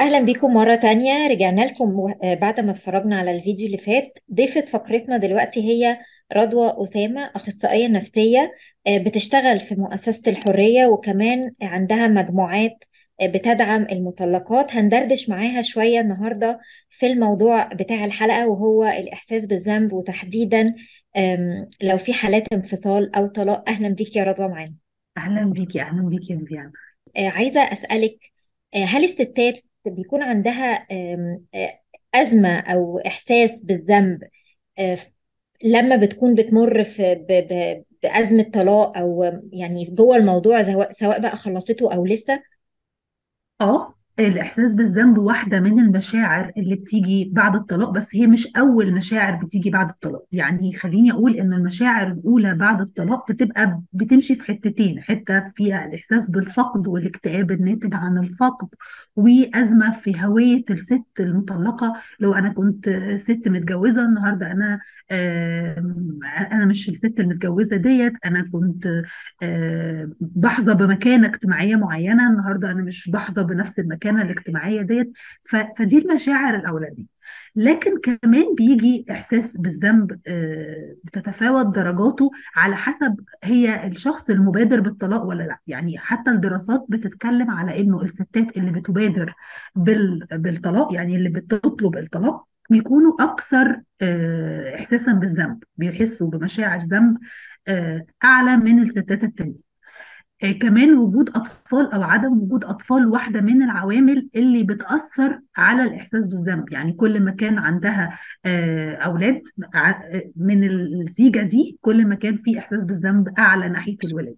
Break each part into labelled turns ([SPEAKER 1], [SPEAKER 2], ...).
[SPEAKER 1] أهلا بيكم مرة تانية رجعنا لكم و- آه، بعد ما اتفرجنا على الفيديو اللي فات ضيفة فقرتنا دلوقتي هي رضوى أسامة أخصائية نفسية آه، بتشتغل في مؤسسة الحرية وكمان عندها مجموعات آه، بتدعم المطلقات هندردش معاها شوية النهاردة في الموضوع بتاع الحلقة وهو الإحساس بالذنب وتحديدا آم، لو في حالات انفصال أو طلاق أهلا بيك يا رضوى معانا
[SPEAKER 2] اهلا بيكي اهلا بيكي يا فيان
[SPEAKER 1] آه، عايزة أسألك آه، هل الستات بيكون عندها آم، آه، أزمة أو إحساس بالذنب آه، لما بتكون بتمر في ب- ب- بأزمة طلاق أو يعني جوه الموضوع سواء سواء بقى خلصته أو لسه
[SPEAKER 2] اه الاحساس بالذنب واحده من المشاعر اللي بتيجي بعد الطلاق بس هي مش اول مشاعر بتيجي بعد الطلاق يعني خليني اقول ان المشاعر الاولى بعد الطلاق بتبقى بتمشي في حتتين حته فيها الاحساس بالفقد والاكتئاب الناتج عن الفقد وازمه في هويه الست المطلقه لو انا كنت ست متجوزه النهارده انا آم، انا مش الست المتجوزه ديت انا كنت آه، بحظى بمكانة اجتماعية معينة النهاردة أنا مش بحظى بنفس المكانة الاجتماعية ديت ف- فدي المشاعر الأولانية لكن كمان بيجي إحساس بالذنب آه، بتتفاوت درجاته على حسب هي الشخص المبادر بالطلاق ولا لا يعني حتى الدراسات بتتكلم على إنه الستات اللي بتبادر بال- بالطلاق يعني اللي بتطلب الطلاق بيكونوا أكثر آه، إحساسا بالذنب بيحسوا بمشاعر ذنب آه، أعلى من الستات التانية آه، كمان وجود أطفال أو عدم وجود أطفال واحدة من العوامل اللي بتأثر على الإحساس بالذنب يعني كل ما كان عندها آه، أولاد ع- آه، من الزيجة دي كل ما كان في إحساس بالذنب أعلى ناحية الولاد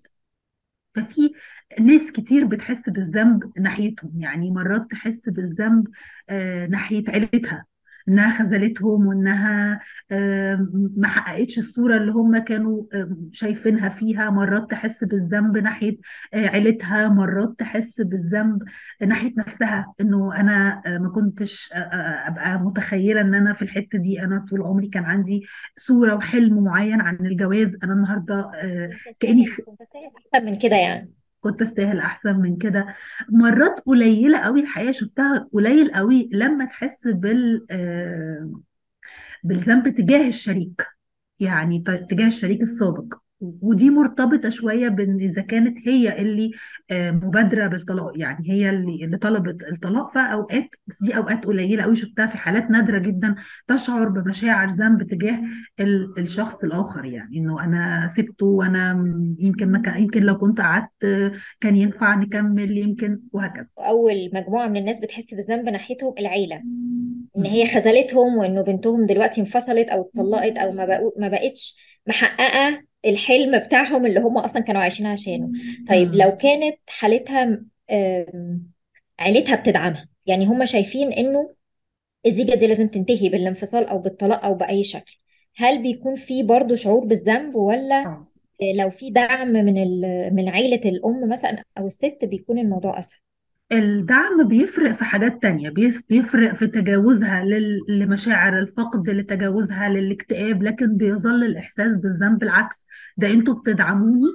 [SPEAKER 2] ففي ناس كتير بتحس بالذنب ناحيتهم يعني مرات تحس بالذنب آه، ناحية عيلتها انها خذلتهم وانها آه، ما حققتش الصورة اللي هم كانوا آه، شايفينها فيها مرات تحس بالذنب ناحية آه، عيلتها مرات تحس بالذنب ناحية نفسها انه انا آه، ما كنتش آه، آه، ابقى متخيلة ان انا في الحتة دي انا طول عمري كان عندي صورة وحلم معين عن الجواز انا النهاردة آه،
[SPEAKER 1] كنت
[SPEAKER 2] كأني
[SPEAKER 1] أستاهل كنت أستاهل أحسن من كده يعني
[SPEAKER 2] كنت استاهل احسن من كده مرات قليله قوي الحقيقه شفتها قليل قوي لما تحس بال آه، بالذنب تجاه الشريك يعني ت- تجاه الشريك السابق ودي مرتبطة شوية بإن إذا كانت هي اللي آه، مبادرة بالطلاق يعني هي اللي اللي طلبت الطلاق فأوقات بس دي أوقات قليلة قوي شفتها في حالات نادرة جدا تشعر بمشاعر ذنب تجاه ال- الشخص الآخر يعني إنه أنا سبته وأنا م- يمكن ما كان يمكن لو كنت قعدت آه، كان ينفع نكمل يمكن وهكذا
[SPEAKER 1] أول مجموعة من الناس بتحس بالذنب ناحيتهم العيلة ان
[SPEAKER 2] م.
[SPEAKER 1] هي خذلتهم وانه بنتهم دلوقتي انفصلت او اتطلقت او ما بقوا ما بقتش محققة الحلم بتاعهم اللي هم اصلا كانوا عايشين عشانه طيب
[SPEAKER 2] م.
[SPEAKER 1] لو كانت حالتها آم، عيلتها بتدعمها يعني هم شايفين انه الزيجة دي لازم تنتهي بالانفصال او بالطلاق او بأي شكل هل بيكون في برضو شعور بالذنب ولا
[SPEAKER 2] اه
[SPEAKER 1] لو في دعم من ال- من عيلة الأم مثلا أو الست بيكون الموضوع أسهل
[SPEAKER 2] الدعم بيفرق في حاجات تانية بيف- بيفرق في تجاوزها لل- لمشاعر الفقد لتجاوزها للاكتئاب لكن بيظل الإحساس بالذنب العكس ده انتوا بتدعموني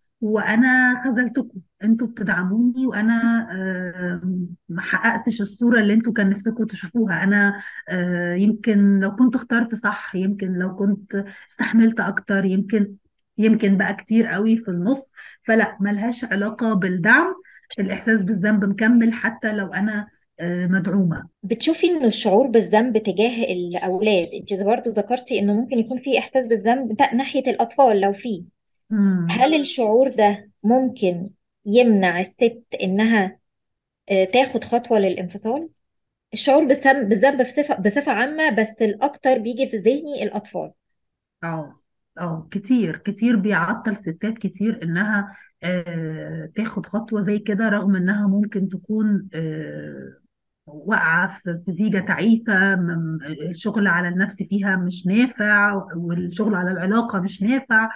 [SPEAKER 2] وأنا خذلتكم انتوا بتدعموني وأنا آه، ما حققتش الصورة اللي انتوا كان نفسكم تشوفوها أنا آه، يمكن لو كنت اخترت صح يمكن لو كنت استحملت أكتر يمكن يمكن بقى كتير قوي في النص فلا ملهاش علاقة بالدعم الإحساس بالذنب مكمل حتى لو أنا آه، مدعومة
[SPEAKER 1] بتشوفي انه الشعور بالذنب تجاه الاولاد انت برضه ذكرتي انه ممكن يكون في احساس بالذنب ده ناحية الاطفال لو في
[SPEAKER 2] مم.
[SPEAKER 1] هل الشعور ده ممكن يمنع الست انها آه، تاخد خطوة للانفصال الشعور بالذنب بالذنب بصفة بصفة عامة بس الاكتر بيجي في ذهني الاطفال
[SPEAKER 2] اه اه كتير كتير بيعطل ستات كتير إنها آه، تاخد خطوة زي كده رغم إنها ممكن تكون آه، واقعة في في زيجة تعيسة م- الشغل على النفس فيها مش نافع والشغل على العلاقة مش نافع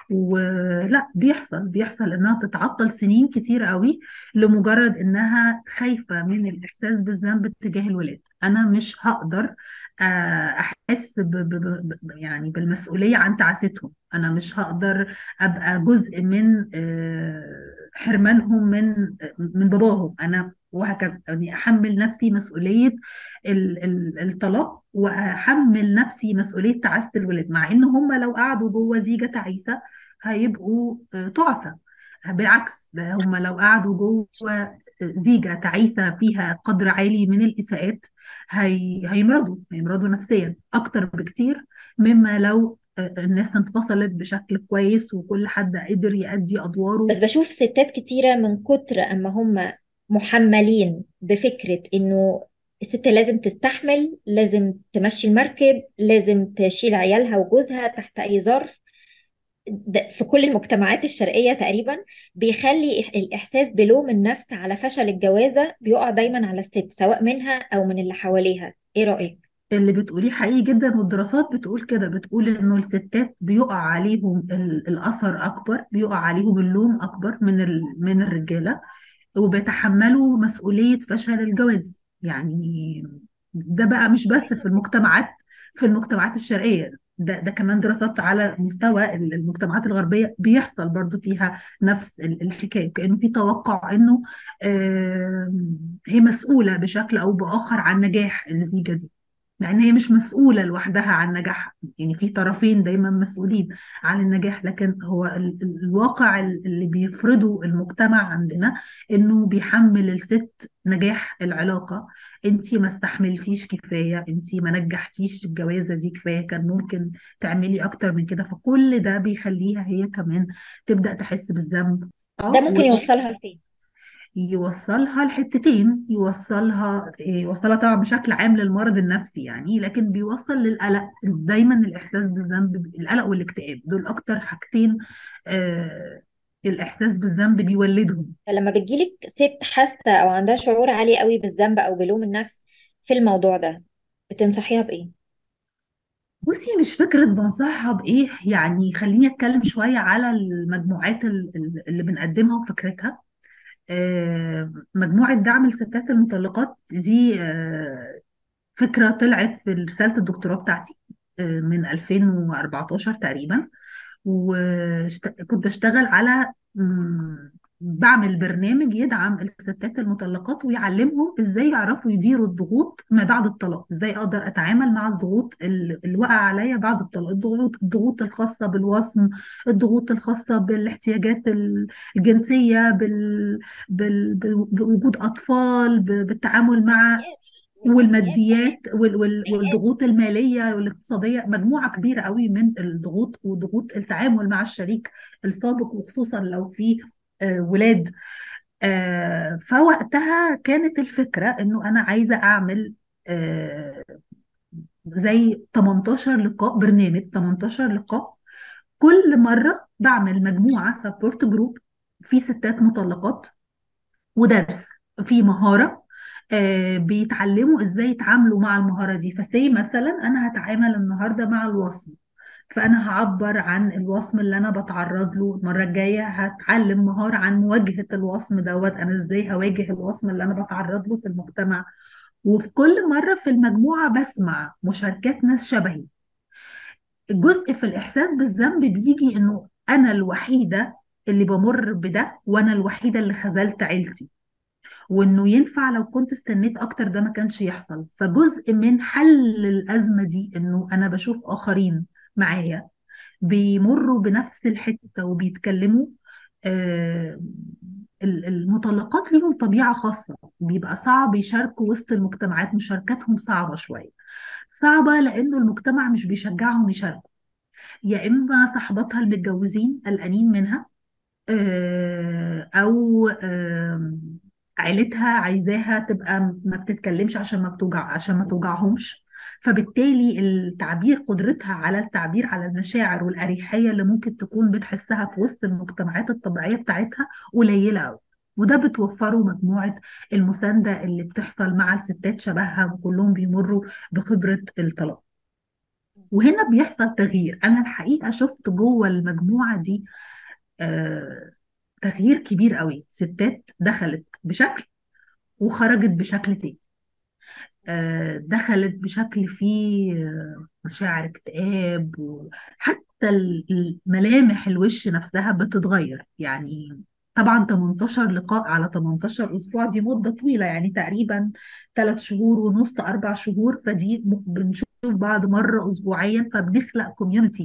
[SPEAKER 2] ولا بيحصل بيحصل انها تتعطل سنين كتير قوي لمجرد انها خايفة من الاحساس بالذنب تجاه الولاد انا مش هقدر آه، احس ب ب ب ب- يعني بالمسؤولية عن تعاستهم انا مش هقدر ابقى جزء من آه، حرمانهم من من باباهم انا وهكذا يعني احمل نفسي مسؤوليه ال- ال- الطلاق واحمل نفسي مسؤوليه تعاسه الولاد مع ان هم لو قعدوا جوه زيجه تعيسه هيبقوا آه، تعسى بالعكس ده هم لو قعدوا جوه زيجه تعيسه فيها قدر عالي من الاساءات هي هيمرضوا هيمرضوا نفسيا اكتر بكتير مما لو آه، الناس انفصلت بشكل كويس وكل حد قدر يأدي
[SPEAKER 1] بس
[SPEAKER 2] أدواره
[SPEAKER 1] بشوف ستات كتيرة من كتر أما هم محملين بفكرة إنه الست لازم تستحمل لازم تمشي المركب لازم تشيل عيالها وجوزها تحت أي ظرف ده في كل المجتمعات الشرقية تقريبا بيخلي إح- الإحساس بلوم النفس على فشل الجوازة بيقع دايما على الست سواء منها أو من اللي حواليها إيه رأيك؟
[SPEAKER 2] اللي بتقوليه حقيقي جدا والدراسات بتقول كده بتقول انه الستات بيقع عليهم ال- الاثر اكبر بيقع عليهم اللوم اكبر من ال- من الرجاله وبيتحملوا مسؤوليه فشل الجواز يعني ده بقى مش بس في المجتمعات في المجتمعات الشرقيه ده ده كمان دراسات على مستوى ال- المجتمعات الغربيه بيحصل برضو فيها نفس ال- الحكايه كانه في توقع انه آم، هي مسؤوله بشكل او باخر عن نجاح الزيجه دي لان هي مش مسؤوله لوحدها عن نجاحها يعني في طرفين دايما مسؤولين عن النجاح لكن هو ال ال الواقع ال- اللي بيفرضه المجتمع عندنا انه بيحمل الست نجاح العلاقه انتي ما استحملتيش كفايه انتي ما نجحتيش الجوازه دي كفايه كان ممكن تعملي اكتر من كده فكل ده بيخليها هي كمان تبدا تحس بالذنب
[SPEAKER 1] ده
[SPEAKER 2] اه
[SPEAKER 1] ممكن يوصلها لفين؟
[SPEAKER 2] يوصلها لحتتين يوصلها يوصلها طبعا بشكل عام للمرض النفسي يعني لكن بيوصل للقلق دايما الإحساس بالذنب القلق والاكتئاب دول أكتر حاجتين آه الإحساس بالذنب بيولدهم
[SPEAKER 1] لما بتجيلك ست حاسة أو عندها شعور عالي قوي بالذنب أو بلوم النفس في الموضوع ده بتنصحيها بإيه؟
[SPEAKER 2] بصي مش فكرة بنصحها بإيه يعني خليني أتكلم شوية على المجموعات ال- ال- اللي بنقدمها وفكرتها آه مجموعة دعم الستات المطلقات دي آه فكرة طلعت في رسالة الدكتوراه بتاعتي آه، من 2014 تقريبا وكنت بشتغل على مم، بعمل برنامج يدعم الستات المطلقات ويعلمهم ازاي يعرفوا يديروا الضغوط ما بعد الطلاق ازاي اقدر اتعامل مع الضغوط ال- اللي وقع عليا بعد الطلاق الضغوط الضغوط الخاصة بالوصم الضغوط الخاصة بالاحتياجات ال- الجنسية بال... بال... بوجود اطفال ب- بالتعامل مع
[SPEAKER 1] والماديات
[SPEAKER 2] والماديات
[SPEAKER 1] والماديات
[SPEAKER 2] وال- وال-
[SPEAKER 1] كمان
[SPEAKER 2] والضغوط المالية والاقتصادية مجموعة كبيرة قوي من الضغوط وضغوط التعامل مع الشريك السابق وخصوصا لو في آه، ولاد آه، فوقتها كانت الفكرة انه انا عايزة اعمل آه، زي 18 لقاء برنامج 18 لقاء كل مرة بعمل مجموعة سبورت جروب في ستات مطلقات ودرس في مهارة آه بيتعلموا ازاي يتعاملوا مع المهارة دي فسي مثلا انا هتعامل النهاردة مع الوصم فانا هعبر عن الوصم اللي انا بتعرض له المرة الجاية هتعلم مهارة عن مواجهة الوصم دوت انا ازاي هواجه الوصم اللي انا بتعرض له في المجتمع وفي كل مرة في المجموعة بسمع مشاركات ناس شبهي الجزء في الإحساس بالذنب بيجي إنه أنا الوحيدة اللي بمر بده وأنا الوحيدة اللي خذلت عيلتي وإنه ينفع لو كنت استنيت أكتر ده ما كانش يحصل فجزء من حل الأزمة دي إنه أنا بشوف آخرين معايا بيمروا بنفس الحتة وبيتكلموا آه، ال- المطلقات ليهم طبيعة خاصة بيبقى صعب يشاركوا وسط المجتمعات مشاركتهم صعبة شوية صعبة لأنه المجتمع مش بيشجعهم يشاركوا يا إما صاحباتها المتجوزين قلقانين منها آه، أو آم، عيلتها عايزاها تبقى ما بتتكلمش عشان ما بتوجع عشان ما توجعهمش فبالتالي التعبير قدرتها على التعبير على المشاعر والأريحية اللي ممكن تكون بتحسها في وسط المجتمعات الطبيعية بتاعتها قليلة أوي وده بتوفره مجموعة المساندة اللي بتحصل مع الستات شبهها وكلهم بيمروا بخبرة الطلاق وهنا بيحصل تغيير أنا الحقيقة شفت جوه المجموعة دي آه تغيير كبير قوي ستات دخلت بشكل وخرجت بشكل تاني آه دخلت بشكل فيه آه، مشاعر اكتئاب وحتى ال- الملامح الوش نفسها بتتغير يعني طبعا 18 لقاء على 18 اسبوع دي مده طويله يعني تقريبا ثلاث شهور ونص اربع شهور فدي م- بنشوف بعض مره اسبوعيا فبنخلق كوميونتي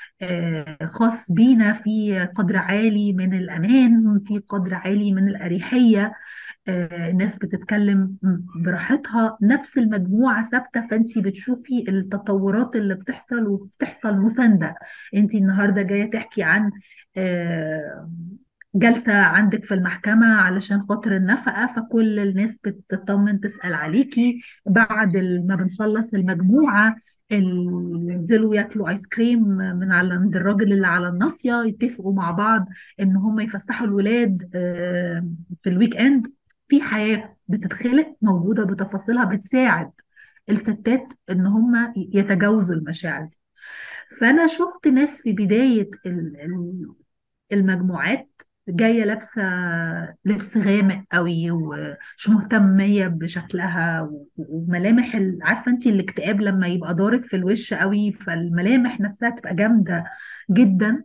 [SPEAKER 2] خاص بينا في قدر عالي من الامان في قدر عالي من الاريحيه آه، الناس بتتكلم براحتها نفس المجموعة ثابتة فانت بتشوفي التطورات اللي بتحصل وبتحصل مساندة انت النهاردة جاية تحكي عن آه، جلسة عندك في المحكمة علشان خاطر النفقة فكل الناس بتطمن تسأل عليكي بعد ال- ما بنخلص المجموعة ال- ينزلوا ياكلوا ايس كريم من على عند الراجل اللي على الناصية يتفقوا مع بعض ان هم يفسحوا الولاد آه، في الويك اند في حياة بتتخلق موجودة بتفاصيلها بتساعد الستات ان هم يتجاوزوا المشاعر دي فانا شفت ناس في بداية ال- ال- المجموعات جاية لابسة لبس غامق قوي ومش مهتمية بشكلها و- وملامح ال- عارفة انت الاكتئاب لما يبقى ضارب في الوش قوي فالملامح نفسها تبقى جامدة جدا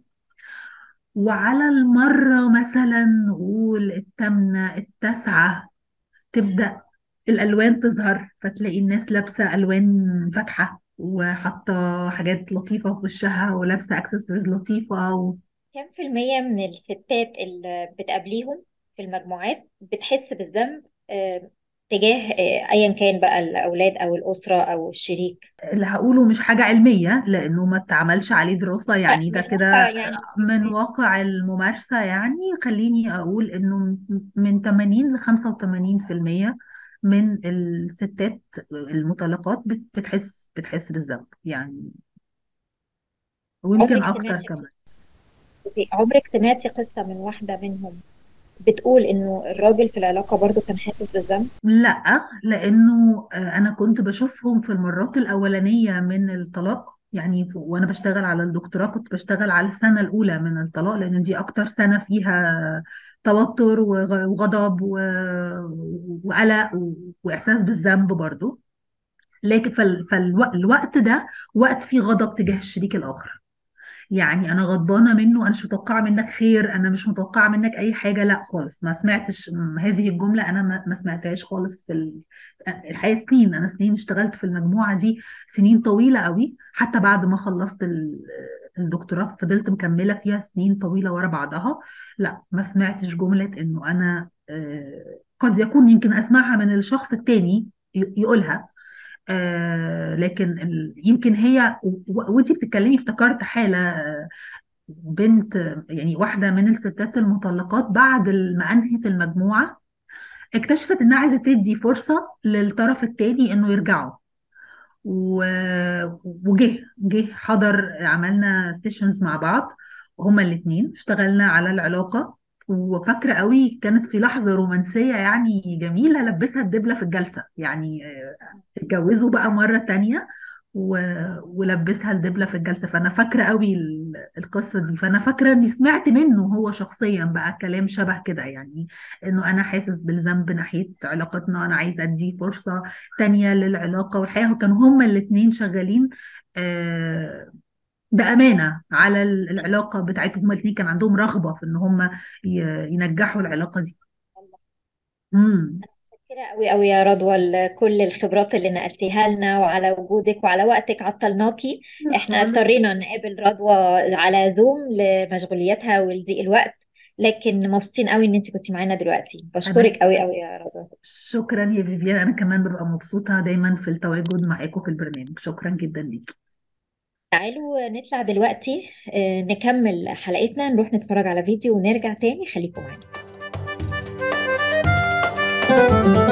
[SPEAKER 2] وعلى المرة مثلا نقول الثامنة التاسعة تبدأ الألوان تظهر فتلاقي الناس لابسة ألوان فاتحة وحاطة حاجات لطيفة في وشها ولابسة اكسسوارز لطيفة و...
[SPEAKER 1] كم في المية من الستات اللي بتقابليهم في المجموعات بتحس بالذنب آه، تجاه آه، أيا كان بقى الأولاد أو الأسرة أو الشريك
[SPEAKER 2] اللي هقوله مش حاجة علمية لأنه ما اتعملش عليه دراسة يعني ده
[SPEAKER 1] من
[SPEAKER 2] كده
[SPEAKER 1] واقع يعني
[SPEAKER 2] من واقع الممارسة يعني خليني أقول إنه من 80 ل 85% من الستات المطلقات بت- بتحس بتحس بالذنب يعني ويمكن
[SPEAKER 1] عمرك
[SPEAKER 2] أكتر
[SPEAKER 1] سمعتي
[SPEAKER 2] كمان
[SPEAKER 1] عمرك سمعتي قصة من واحدة منهم بتقول إنه الراجل في العلاقة برضو كان حاسس بالذنب
[SPEAKER 2] لا لانه آه، انا كنت بشوفهم في المرات الاولانيه من الطلاق يعني ف- وانا بشتغل على الدكتوراه كنت بشتغل على السنه الاولى من الطلاق لان دي اكتر سنه فيها توتر وغ- وغضب و- وقلق و- واحساس بالذنب برضو لكن فالوقت ده وقت فيه غضب تجاه الشريك الاخر يعني انا غضبانه منه انا مش متوقعه منك خير انا مش متوقعه منك اي حاجه لا خالص ما سمعتش م- هذه الجمله انا ما ما سمعتهاش خالص في ال- الحقيقه سنين انا سنين اشتغلت في المجموعه دي سنين طويله قوي حتى بعد ما خلصت ال- الدكتوراه فضلت مكمله فيها سنين طويله ورا بعضها لا ما سمعتش جمله انه انا آه، قد يكون يمكن اسمعها من الشخص التاني ي- يقولها آه لكن ال... يمكن هي و- وانتي بتتكلمي افتكرت حالة آه، بنت آه، يعني واحدة من الستات المطلقات بعد ما أنهت المجموعة اكتشفت إنها عايزة تدي فرصة للطرف التاني إنه يرجعوا و... وجه جه حضر عملنا سيشنز مع بعض هما الاتنين اشتغلنا على العلاقة وفاكرة قوي كانت في لحظة رومانسية يعني جميلة لبسها الدبلة في الجلسة يعني آه، اتجوزوا بقى مرة تانية و... ولبسها الدبلة في الجلسة فأنا فاكرة قوي ال- القصة دي فأنا فاكرة إني سمعت منه هو شخصيا بقى كلام شبه كده يعني إنه أنا حاسس بالذنب ناحية علاقتنا أنا عايزة أدي فرصة تانية للعلاقة والحقيقة كانوا هما الاتنين شغالين آه، بأمانة على ال- العلاقة بتاعتهم هما الاتنين كان عندهم رغبة في إن هما ي- ينجحوا العلاقة دي امم
[SPEAKER 1] متشكرة قوي قوي يا رضوى لكل الخبرات اللي نقلتيها لنا وعلى وجودك وعلى وقتك عطلناكي احنا
[SPEAKER 2] خالص
[SPEAKER 1] اضطرينا نقابل رضوى على زوم لمشغولياتها ولضيق الوقت لكن مبسوطين قوي ان انت كنتي معانا دلوقتي
[SPEAKER 2] أنا
[SPEAKER 1] بشكرك قوي قوي يا رضوى
[SPEAKER 2] شكرا يا فيفيان أنا كمان ببقى مبسوطة دايما في التواجد معاكم في البرنامج شكرا جدا ليكي
[SPEAKER 1] تعالوا نطلع دلوقتي آه، نكمل حلقتنا نروح نتفرج على فيديو ونرجع تاني خليكم معانا